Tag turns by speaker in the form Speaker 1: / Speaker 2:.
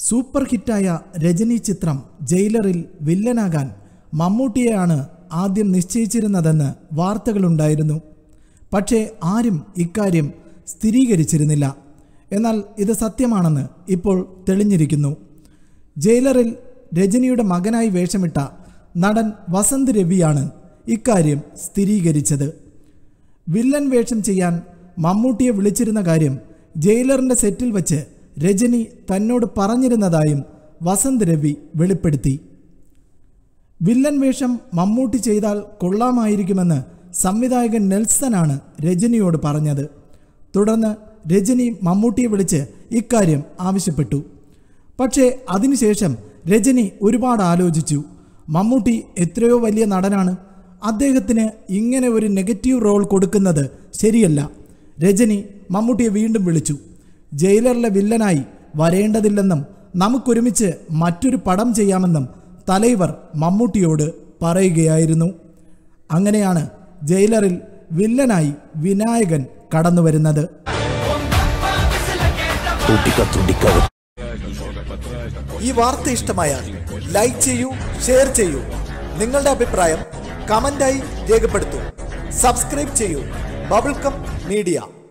Speaker 1: super ഹിറ്റായ Rajani ചിത്രം ജയിലറിൽ വില്ലനാകാൻ മമ്മൂട്ടിയെയാണ് ആദ്യം നിശ്ചയിച്ചിരുന്നതെന്ന് വാർത്തകളുണ്ടായിരുന്നു പക്ഷേ ആരും ഇക്കാര്യം സ്ഥിരീകരിച്ചിരുന്നില്ല എന്നാൽ ഇത് സത്യമാണെന്ന് ഇപ്പോൾ തെളിഞ്ഞിരിക്കുന്നു ജയിലറിൽ രജനിയുടെ മകനായി വേഷമിട്ട നടൻ വസന്ത് രവിയാണ് ഇക്കാര്യം സ്ഥിരീകരിച്ചത് വില്ലൻ വേഷം ചെയ്യാൻ മമ്മൂട്ടിയെ വിളിച്ചിരുന്ന കാര്യം ജയിലറിന്റെ സെറ്റിൽ വച്ച് രജനി തന്നോട് പറഞ്ഞിരുന്നതായും വസന്ത് രവി വെളിപ്പെടുത്തി വില്ലൻ വേഷം മമ്മൂട്ടി ചെയ്താൽ കൊള്ളാമായിരിക്കുമെന്ന് സംവിധായകൻ നെൽസനാണ് രജനിയോട് പറഞ്ഞത് തുടർന്ന് രജനി മമ്മൂട്ടിയെ വിളിച്ച് ഇക്കാര്യം ആവശ്യപ്പെട്ടു പക്ഷേ അതിനുശേഷം രജനി ഒരുപാട് ആലോചിച്ചു മമ്മൂട്ടി എത്രയോ വലിയ നടനാണ് അദ്ദേഹത്തിന് ഇങ്ങനെ ഒരു നെഗറ്റീവ് റോൾ കൊടുക്കുന്നത് ശരിയല്ല രജനി മമ്മൂട്ടിയെ വീണ്ടും വിളിച്ചു ജയിലറിലെ വില്ലനായി വരേണ്ടതില്ലെന്നും നമുക്കൊരുമിച്ച് മറ്റൊരു പടം ചെയ്യാമെന്നും തലൈവർ മമ്മൂട്ടിയോട് പറയുകയായിരുന്നു അങ്ങനെയാണ് ജയിലറിൽ വില്ലനായി വിനായകൻ കടന്നു വരുന്നത് ഈ വാർത്ത ഇഷ്ടമായാൽ ലൈക്ക് ചെയ്യൂ ഷെയർ ചെയ്യൂ നിങ്ങളുടെ അഭിപ്രായം കമന്റായി രേഖപ്പെടുത്തൂ സബ്സ്ക്രൈബ് ചെയ്യൂ ബബിൾക്കം മീഡിയ